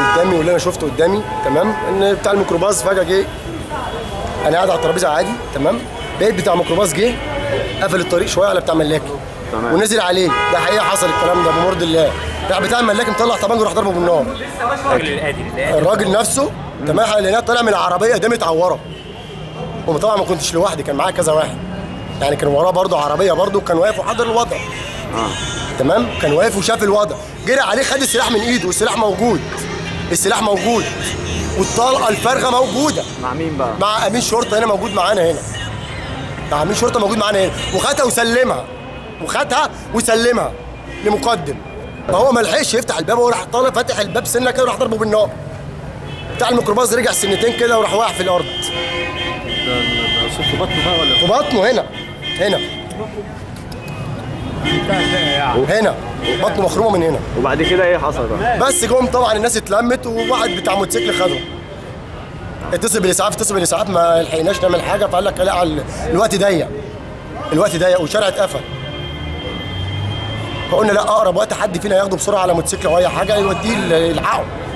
قدامي واللي انا شفته قدامي تمام ان بتاع الميكروباص فجاه جه انا قاعد على الترابيزه عادي تمام لقيت بتاع ميكروباص جه قفل الطريق شويه على بتاع ملاكي تمام. ونزل عليه ده حقيقه حصل الكلام ده بمرض الله راح بتاع الملاكي مطلع طبنجه وراح ضربه بالنار الراجل القادر القادر الراجل نفسه تمام احنا لقيناه طالع من العربيه ده متعوره وطبعا ما كنتش لوحدي كان معايا كذا واحد يعني كان وراه برضه عربيه برضه كان واقف وحضر الوضع اه تمام كان واقف وشاف الوضع جري عليه خد السلاح من ايده والسلاح موجود السلاح موجود والطلقه الفارغه موجوده مع مين بقى؟ مع امين شرطه هنا موجود معانا هنا مع امين شرطه موجود معانا هنا وخدها وسلمها وخدها وسلمها لمقدم فهو ما لحقش يفتح الباب وراح طالع فاتح الباب سنه كده وراح ضربه بالنار بتاع الميكروباص رجع سنتين كده وراح واقع في الارض ده ده صوت في بطنه بقى ولا في بطنه هنا هنا هنا بطنه مخرومه من هنا وبعد كده ايه حصل بقى؟ بس جم طبعا الناس اتلمت وواحد بتاع موتوسيكل خده اتصل بالاسعاف اتصل بالاسعاف ما لحقناش نعمل حاجه فقال لك لا ال- الوقت ضيق الوقت ضيق والشارع اتقفل فقلنا لا اقرب وقت حد فينا ياخده بسرعه على موتوسيكل او اي حاجه يوديه ال- يلحقه